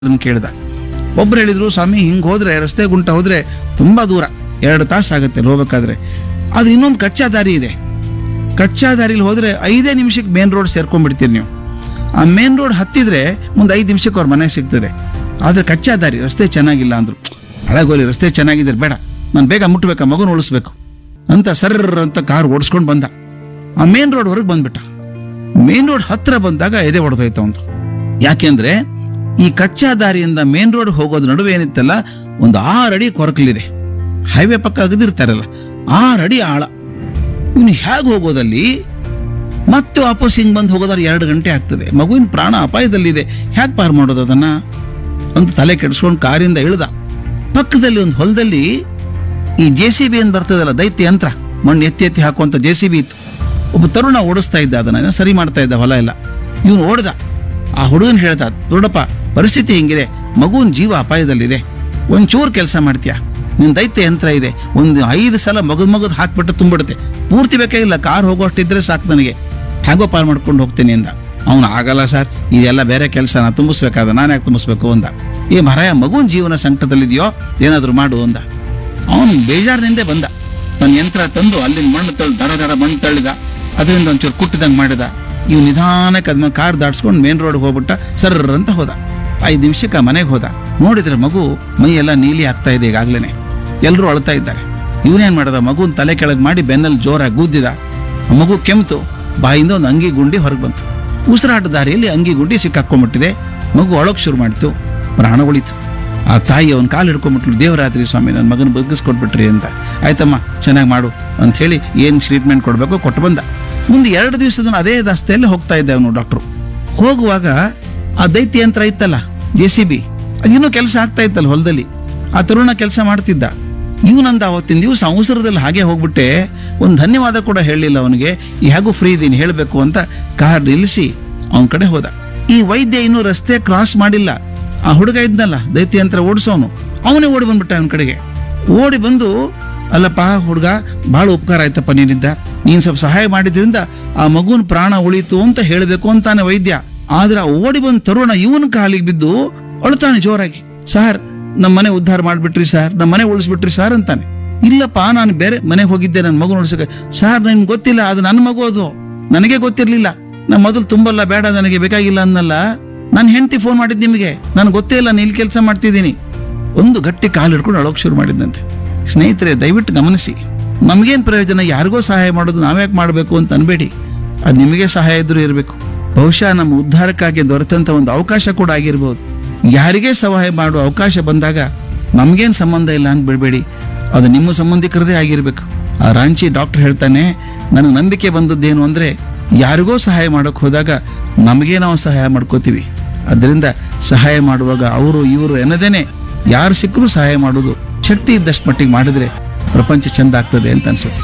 ಅದನ್ನ ಕೇಳ್ದ ಒಬ್ರು ಹೇಳಿದ್ರು ಸ್ವಾಮಿ ಹಿಂಗ್ ಹೋದ್ರೆ ರಸ್ತೆ ಗುಂಟ ಹೋದ್ರೆ ತುಂಬಾ ದೂರ ಎರಡು ತಾಸು ಆಗುತ್ತೆ ಅಲ್ಲಿ ಹೋಗ್ಬೇಕಾದ್ರೆ ಅದು ಇನ್ನೊಂದು ಕಚ್ಚಾ ದಾರಿ ಇದೆ ಕಚ್ಚಾ ದಾರಿಲಿ ಹೋದ್ರೆ ಐದೇ ನಿಮಿಷಕ್ಕೆ ಮೇನ್ ರೋಡ್ ಸೇರ್ಕೊಂಡ್ಬಿಡ್ತೀರಿ ನೀವು ಆ ಮೇನ್ ರೋಡ್ ಹತ್ತಿದ್ರೆ ಮುಂದೆ ಐದು ನಿಮಿಷಕ್ಕೆ ಅವ್ರ ಮನೆ ಸಿಗ್ತದೆ ಆದ್ರೆ ಕಚ್ಚಾ ದಾರಿ ರಸ್ತೆ ಚೆನ್ನಾಗಿಲ್ಲ ಅಂದ್ರು ಹಳಗೋಲಿ ರಸ್ತೆ ಚೆನ್ನಾಗಿದ್ರೆ ಬೇಡ ನಾನು ಬೇಗ ಮುಟ್ಬೇಕಾ ಮಗುನ ಉಳಿಸ್ಬೇಕು ಅಂತ ಸರ್ರ ಅಂತ ಕಾರ್ ಓಡಿಸ್ಕೊಂಡು ಬಂದ ಆ ಮೇನ್ ರೋಡ್ ಹೊರಗೆ ಬಂದ್ಬಿಟ್ಟ ಮೇನ್ ರೋಡ್ ಹತ್ರ ಬಂದಾಗ ಎದೆ ಹೊಡೆದೋಯ್ತು ಅವನು ಯಾಕೆಂದ್ರೆ ಈ ಕಚ್ಚಾ ದಾರಿಯಿಂದ ಮೇನ್ ರೋಡ್ ಹೋಗೋದ್ರ ನಡುವೆ ಏನಿತ್ತಲ್ಲ ಒಂದು ಆರು ಅಡಿ ಕೊರಕಲಿದೆ ಹೈವೇ ಪಕ್ಕ ಅಗದಿರ್ತಾರಲ್ಲ ಆರು ಅಡಿ ಆಳ ಇವನು ಹೇಗೆ ಹೋಗೋದಲ್ಲಿ ಮತ್ತೆ ವಾಪಸ್ ಹಿಂಗ್ ಬಂದು ಹೋಗೋದಾದ್ರೆ ಎರಡು ಗಂಟೆ ಆಗ್ತದೆ ಮಗುವಿನ ಪ್ರಾಣ ಅಪಾಯದಲ್ಲಿದೆ ಹೇಗೆ ಪಾರ್ ಮಾಡೋದು ಅದನ್ನ ಅಂತ ತಲೆ ಕೆಡಿಸ್ಕೊಂಡು ಕಾರಿಂದ ಇಳ್ದ ಪಕ್ಕದಲ್ಲಿ ಒಂದು ಹೊಲದಲ್ಲಿ ಈ ಜೆ ಸಿ ಬಿ ಅಂತ ಬರ್ತದಲ್ಲ ದೈತ್ಯ ಯಂತ್ರ ಮಣ್ಣು ಎತ್ತಿ ಎತ್ತಿ ಹಾಕುವಂತ ಜೆ ಸಿ ಬಿ ಇತ್ತು ಒಬ್ಬ ತರುಣ ಓಡಿಸ್ತಾ ಇದ್ದ ಅದನ್ನ ಏನೋ ಸರಿ ಮಾಡ್ತಾ ಇದ್ದ ಹೊಲ ಎಲ್ಲ ಇವನು ಓಡ್ದ ಆ ಹುಡುಗನ್ ಹೇಳ್ದ ದೊಡ್ಡಪ್ಪ ಪರಿಸ್ಥಿತಿ ಹಿಂಗಿದೆ ಮಗುವಿನ ಜೀವ ಅಪಾಯದಲ್ಲಿದೆ ಒಂಚೂರು ಕೆಲಸ ಮಾಡ್ತೀಯಾ ನಿನ್ ದೈತ್ಯ ಯಂತ್ರ ಇದೆ ಒಂದು ಐದು ಸಲ ಮಗದ್ ಮಗದ್ ಹಾಕ್ಬಿಟ್ಟು ತುಂಬಿಡುತ್ತೆ ಪೂರ್ತಿ ಬೇಕೇ ಇಲ್ಲ ಕಾರ್ ಹೋಗೋಷ್ಟಿದ್ರೆ ಸಾಕು ನನಗೆ ಹೇಗೋ ಪಾರ್ ಮಾಡ್ಕೊಂಡು ಹೋಗ್ತೀನಿ ಅಂದ ಅವನು ಆಗಲ್ಲ ಸರ್ ಇದೆಲ್ಲ ಬೇರೆ ಕೆಲಸ ನಾ ತುಂಬಿಸ್ಬೇಕಾದ ನಾನು ಯಾಕೆ ತುಂಬಿಸ್ಬೇಕು ಅಂದ ಈ ಮರಾಯ ಮಗುವಿನ ಜೀವನ ಸಂಕಟದಲ್ಲಿದೆಯೋ ಏನಾದರೂ ಮಾಡು ಅಂದ ಅವನು ಬೇಜಾರಿನಿಂದ ಬಂದ ತನ್ನ ಯಂತ್ರ ತಂದು ಅಲ್ಲಿನ ಮಣ್ಣು ತಳ್ಳಿ ದಡ ದಡ ಮಣ್ಣು ತಳ್ಳಿದ ಅದರಿಂದ ಒಂಚೂರು ಕುಟ್ಟಿದಂಗೆ ಮಾಡಿದ ಇವ್ ನಿಧಾನಕ್ಕೆ ಅದನ್ನ ಕಾರ್ ದಾಟ್ಸ್ಕೊಂಡು ಮೇನ್ ರೋಡ್ಗೆ ಹೋಗ್ಬಿಟ್ಟ ಸರ್ರ ಅಂತ ಹೋದ ಐದು ನಿಮಿಷಕ್ಕೆ ಮನೆಗೆ ಹೋದ ನೋಡಿದ್ರೆ ಮಗು ಮೈ ಎಲ್ಲ ನೀಲಿ ಆಗ್ತಾ ಇದೆ ಈಗಾಗ್ಲೇನೆ ಎಲ್ಲರೂ ಅಳ್ತಾ ಇದ್ದಾರೆ ಇವನೇನ್ ಮಾಡ್ದ ಮಗುನ್ ತಲೆ ಕೆಳಗೆ ಮಾಡಿ ಬೆನ್ನಲ್ಲಿ ಜೋರಾಗಿ ಗುದ್ದಿದ ಆ ಮಗು ಕೆಮ್ತು ಬಾಯಿಂದ ಒಂದು ಅಂಗಿ ಗುಂಡಿ ಹೊರಗೆ ಬಂತು ಉಸಿರಾಟ ದಾರಿಯಲ್ಲಿ ಅಂಗಿ ಗುಂಡಿ ಸಿಕ್ಕಾಕೊಂಡ್ಬಿಟ್ಟಿದೆ ಮಗು ಅಳೋಕ್ ಶುರು ಮಾಡ್ತು ಪ್ರಾಣ ಉಳಿತು ಆ ತಾಯಿ ಅವನ ಕಾಲು ಹಿಡ್ಕೊಂಡ್ಬಿಟ್ಲು ದೇವರಾತ್ರಿ ಸ್ವಾಮಿ ನನ್ನ ಮಗನ ಬದುಕಿಸ್ಕೊಟ್ಬಿಟ್ರಿ ಅಂತ ಆಯ್ತಮ್ಮ ಚೆನ್ನಾಗಿ ಮಾಡು ಅಂತ ಹೇಳಿ ಏನು ಟ್ರೀಟ್ಮೆಂಟ್ ಕೊಡಬೇಕು ಕೊಟ್ಟು ಬಂದ ಮುಂದೆ ಎರಡು ದಿವಸದ ಅದೇ ದಾಸ್ತೆಯಲ್ಲಿ ಹೋಗ್ತಾ ಇದ್ದೆ ಅವನು ಡಾಕ್ಟ್ರು ಹೋಗುವಾಗ ಆ ದೈತ್ಯ ಯಂತ್ರ ಇತ್ತಲ್ಲ ಜೆ ಸಿ ಬಿ ಅದಿನ್ನೂ ಕೆಲಸ ಆಗ್ತಾ ಇತ್ತಲ್ಲ ಹೊಲದಲ್ಲಿ ಆ ತರುಣ ಕೆಲಸ ಮಾಡ್ತಿದ್ದ ಇವನಂದ ಅವತ್ತಿನ ದಿವಸ ಅವಸರದಲ್ಲಿ ಹಾಗೆ ಹೋಗ್ಬಿಟ್ಟೆ ಒಂದು ಧನ್ಯವಾದ ಕೂಡ ಹೇಳಲಿಲ್ಲ ಅವನಿಗೆ ಹೇಗೂ ಫ್ರೀ ಇದ್ದೀನಿ ಹೇಳಬೇಕು ಅಂತ ಕಾರ್ ನಿಲ್ಲಿಸಿ ಅವನ ಕಡೆ ಹೋದ ಈ ವೈದ್ಯ ಇನ್ನೂ ರಸ್ತೆ ಕ್ರಾಸ್ ಮಾಡಿಲ್ಲ ಆ ಹುಡುಗ ಇದ್ನಲ್ಲ ದೈತ್ಯ ಯಂತ್ರ ಓಡಿಸೋನು ಅವನೇ ಓಡಿ ಬಂದ್ಬಿಟ್ಟ ಅವನ ಕಡೆಗೆ ಓಡಿ ಬಂದು ಅಲ್ಲಪ್ಪ ಹುಡುಗ ಬಹಳ ಉಪಕಾರ ಆಯ್ತಪ್ಪ ನಿನ್ನಿಂದ ನೀನ್ ಸ್ವಲ್ಪ ಸಹಾಯ ಮಾಡಿದ್ರಿಂದ ಆ ಮಗುವಿನ ಪ್ರಾಣ ಉಳಿತು ಅಂತ ಹೇಳಬೇಕು ಅಂತಾನೆ ವೈದ್ಯ ಆದ್ರೆ ಆ ಓಡಿ ಬಂದ ತರುಣ ಇವನ ಕಾಲಿಗೆ ಬಿದ್ದು ಅಳ್ತಾನೆ ಜೋರಾಗಿ ಸರ್ ನಮ್ಮ ಮನೆ ಉದ್ಧಾರ ಮಾಡ್ಬಿಟ್ರಿ ಸರ್ ನಮ್ಮ ಮನೆ ಉಳಿಸ್ಬಿಟ್ರಿ ಸರ್ ಅಂತಾನೆ ಇಲ್ಲಪ್ಪ ನಾನು ಬೇರೆ ಮನೆಗೆ ಹೋಗಿದ್ದೆ ನನ್ನ ಮಗು ಉಳಿಸಕ್ಕೆ ಸರ್ ನನ್ಗೆ ಗೊತ್ತಿಲ್ಲ ಅದು ನನ್ನ ಮಗು ಅದು ನನಗೆ ಗೊತ್ತಿರ್ಲಿಲ್ಲ ನಮ್ಮ ಮೊದಲು ತುಂಬಲ್ಲ ಬೇಡ ನನಗೆ ಬೇಕಾಗಿಲ್ಲ ಅನ್ನಲ್ಲ ನಾನು ಹೆಂಡತಿ ಫೋನ್ ಮಾಡಿದ್ದು ನಿಮಗೆ ನನಗೆ ಗೊತ್ತೇ ಇಲ್ಲ ನೀಲ್ ಕೆಲಸ ಮಾಡ್ತಿದ್ದೀನಿ ಒಂದು ಗಟ್ಟಿ ಕಾಲು ಹಿಡ್ಕೊಂಡು ಅಳೋಕ್ ಶುರು ಮಾಡಿದ್ದಂತೆ ಸ್ನೇಹಿತರೆ ದಯವಿಟ್ಟು ಗಮನಿಸಿ ನಮಗೇನು ಪ್ರಯೋಜನ ಯಾರಿಗೋ ಸಹಾಯ ಮಾಡೋದು ನಾವ್ಯಾಕೆ ಮಾಡಬೇಕು ಅಂತ ಅನ್ಬೇಡಿ ಅದು ನಿಮಗೆ ಸಹಾಯ ಇದ್ರೂ ಇರಬೇಕು ಬಹುಶಃ ನಮ್ಮ ಉದ್ಧಾರಕ್ಕಾಗಿ ದೊರೆತಂತ ಒಂದು ಅವಕಾಶ ಕೂಡ ಆಗಿರ್ಬೋದು ಯಾರಿಗೇ ಸಹಾಯ ಮಾಡುವ ಅವಕಾಶ ಬಂದಾಗ ನಮಗೇನು ಸಂಬಂಧ ಇಲ್ಲ ಅಂತ ಬಿಡಬೇಡಿ ಅದು ನಿಮ್ಮ ಸಂಬಂಧಿಕರದೇ ಆಗಿರ್ಬೇಕು ಆ ರಾಂಚಿ ಡಾಕ್ಟರ್ ಹೇಳ್ತಾನೆ ನನಗೆ ನಂಬಿಕೆ ಬಂದದ್ದೇನು ಅಂದ್ರೆ ಯಾರಿಗೋ ಸಹಾಯ ಮಾಡೋಕೆ ಹೋದಾಗ ನಮಗೇ ನಾವು ಸಹಾಯ ಮಾಡ್ಕೋತೀವಿ ಅದರಿಂದ ಸಹಾಯ ಮಾಡುವಾಗ ಅವರು ಇವರು ಎನ್ನದೇನೆ ಯಾರು ಸಿಕ್ಕರೂ ಸಹಾಯ ಮಾಡೋದು ಶಕ್ತಿ ಇದ್ದಷ್ಟು ಮಟ್ಟಿಗೆ ಮಾಡಿದ್ರೆ ಪ್ರಪಂಚ ಚಂದ ಆಗ್ತದೆ ಅಂತ ಅನ್ಸುತ್ತೆ